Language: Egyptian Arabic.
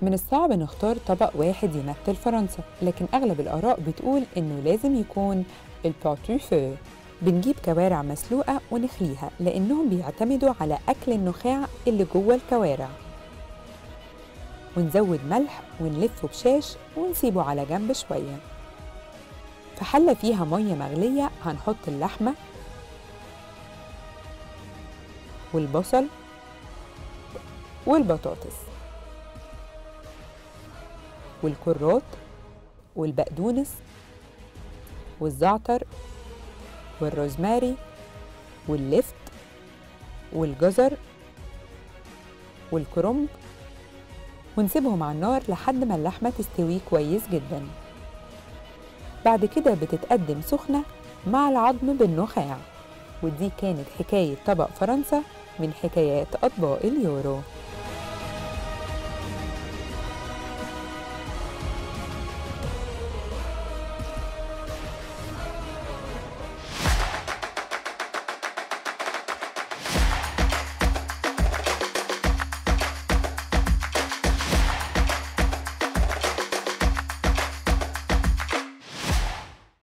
من الصعب نختار طبق واحد يمثل فرنسا لكن أغلب الآراء بتقول إنه لازم يكون الباتوفو بنجيب كوارع مسلوقة ونخليها لأنهم بيعتمدوا على أكل النخاع اللي جوه الكوارع ونزود ملح ونلفه بشاش ونسيبه على جنب شوية في حلة فيها مية مغلية هنحط اللحمة والبصل والبطاطس والكرات والبقدونس والزعتر والروزماري واللفت والجزر والكرنب ونسيبهم على النار لحد ما اللحمة تستوي كويس جدا بعد كده بتتقدم سخنة مع العظم بالنخاع ودي كانت حكاية طبق فرنسا من حكايات أطباق اليورو